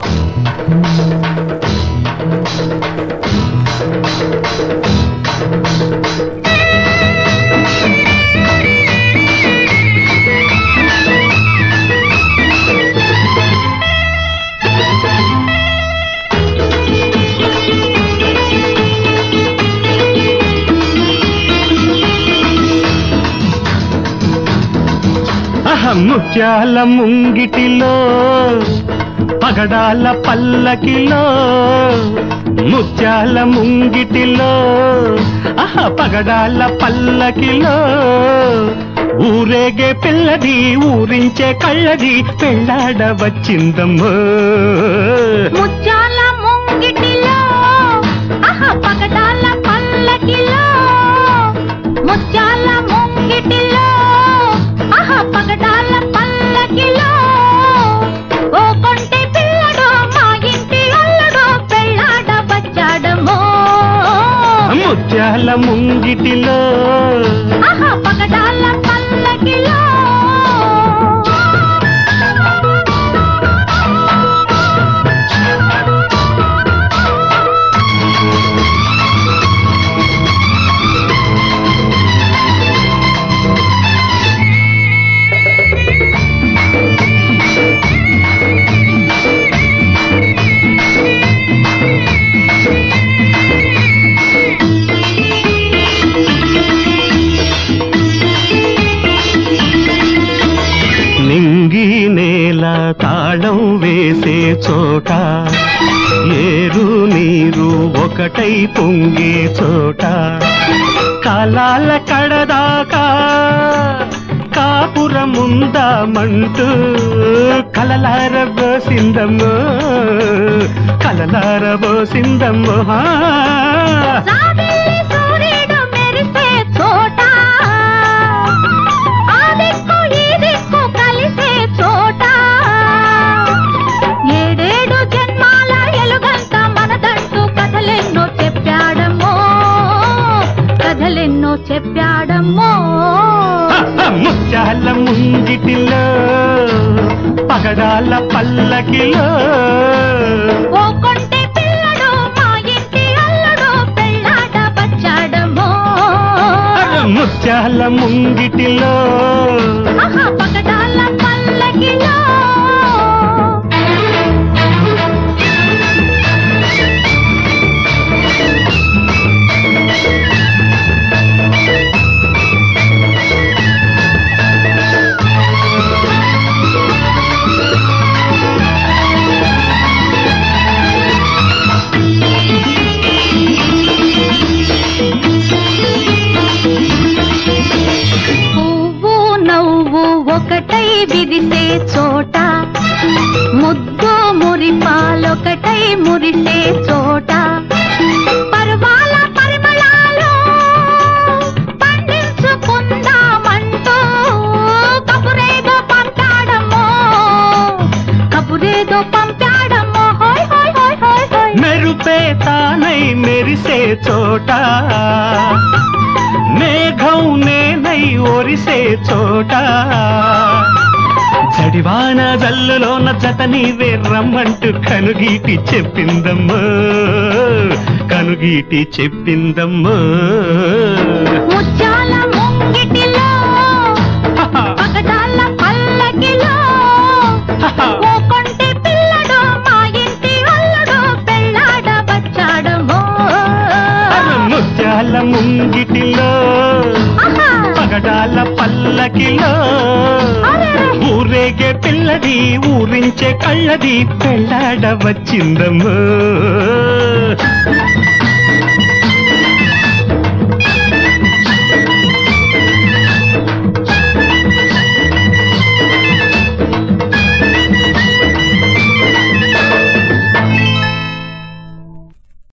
అహం ముత్యాల ముంగిటిలో పగడాల పల్లకిలో ముత్యాల ముంగిటిలో అహ పగడాల పల్లకిలో ఊరేగే పిల్లది ఊరించే కళ్ళది పెళ్ళాడ వచ్చిందమ్మో ముత్యాల ముంగిటిలో ఆహ పగడాల పల్లకిలో ముత్యాల ముంగిటిలో ఆహ పగడాల పల్లకిలో ఓ కొంటె పిల్లడు మా ఇంటి అల్లుడు పెళ్ళాడ వచ్చాడమో ముత్యాల ముంగిటిలో ఆహ పగడాల పల్లకిలో నింగి నేల తాళం వేసే చోట ఏరు నీరు ఒకటై పొంగే చోట కాలాల కడదాకా కాపురముందామంటూ కలలారబోసిందమ్మో కలలారబోసిందమ్మో హా. జాబిల్లి సూర్యుడు మెరిసే చోట ఆ దిక్కు ఈ దిక్కు కలిసే చోట ఏడేడు జన్మాల ఎలుగంత మనదంటూ కథలెన్నో చెప్పాడమ్మో కథలెన్నో చెప్పాడమ్మో ముత్యాల ముంగిటిలో పగడాల పల్లకిలో ఓ కొంటె పిల్లడు మా ఇంటి అల్లుడు పెళ్ళాడ వచ్చాడమ్మో ముత్యాల ముంగిటిలో ఆహా పగడాల పల్లకిలో పువ్వు నవ్వు ఒకటై విరిసే చోట ముద్దు మురిపాలొకటై మురిసే చోట పర్వాల పరిమళాలు పండించుకుందామంటూ కబురేదో పంపాడమ్మో కబురేదో పంపాడమ్మో హోయ్ హోయ్ హోయ్ హోయ్ హోయ్ మెరుపే తానై మెరిసే చోట మేఘం నేనై ఒరిసే చోట జడివాన జల్లులోన జత నీవే రమ్మంటూ కనుగీటి చెప్పిందమ్మో కనుగీటి చెప్పిందమ్మో ముత్యాల ముంగిటిలో పగడాల పల్లకిలో ఓ కొంటె పిల్లడు మా ఇంటి అల్లుడు పెళ్ళాడ వచ్చాడమో ముత్యాల ముంగిటిలో ఆహా! పగడాల పల్లకిలో అరెరే! ఊరేగే పిల్లది ఊరించే కళ్ళది పెళ్ళాడ వచ్చిందమ్మో